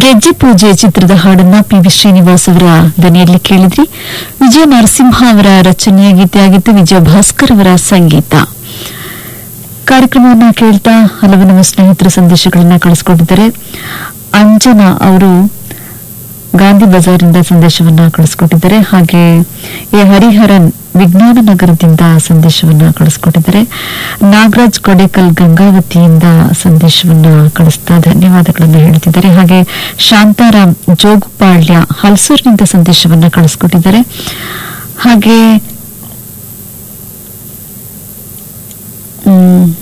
ಗೆಜ್ಜೆ ಪೂಜೆ ಚಿತ್ರದ ಹಾಡನ್ನ ಪಿ ವಿ ಶ್ರೀನಿವಾಸ್ ಅವರ ದನಿಯಲ್ಲಿ ಕೇಳಿದ್ರಿ ವಿಜಯ ನರಸಿಂಹ ಅವರ ರಚನೆಯ ಗೀತೆಯಾಗಿತ್ತು ವಿಜಯ ಭಾಸ್ಕರ್ ಅವರ ಸಂಗೀತ ಕಾರ್ಯಕ್ರಮವನ್ನ ಕೇಳ್ತಾ ಹಲವು ನಮ್ಮ ಸ್ನೇಹಿತರ ಸಂದೇಶಗಳನ್ನ ಕಳಿಸ್ಕೊಟ್ಟಿದ್ದಾರೆ ಅಂಜನಾ ಅವರು ಗಾಂಧಿ ಬಜಾರ್ನಿಂದ ಸಂದೇಶವನ್ನ ಕಳಿಸ್ಕೊಟ್ಟಿದ್ದಾರೆ ಹಾಗೆ ಎ ಹರಿಹರನ್ ವಿಜ್ಞಾನ ನಗರದಿಂದ ಸಂದೇಶವನ್ನ ಕಳಿಸ್ಕೊಟ್ಟಿದ್ದಾರೆ ನಾಗರಾಜ್ ಕೊಡೇಕಲ್ ಗಂಗಾವತಿಯಿಂದ ಸಂದೇಶವನ್ನ ಕಳಿಸ್ತಾ ಧನ್ಯವಾದಗಳನ್ನ ಹೇಳ್ತಿದ್ದಾರೆ ಹಾಗೆ ಶಾಂತಾರಾಮ್ ಜೋಗುಪಾಳ್ಯ ಹಲ್ಸೂರಿನಿಂದ ಸಂದೇಶವನ್ನ ಕಳಿಸ್ಕೊಟ್ಟಿದ್ದಾರೆ ಹಾಗೆ ಹ್ಮ್,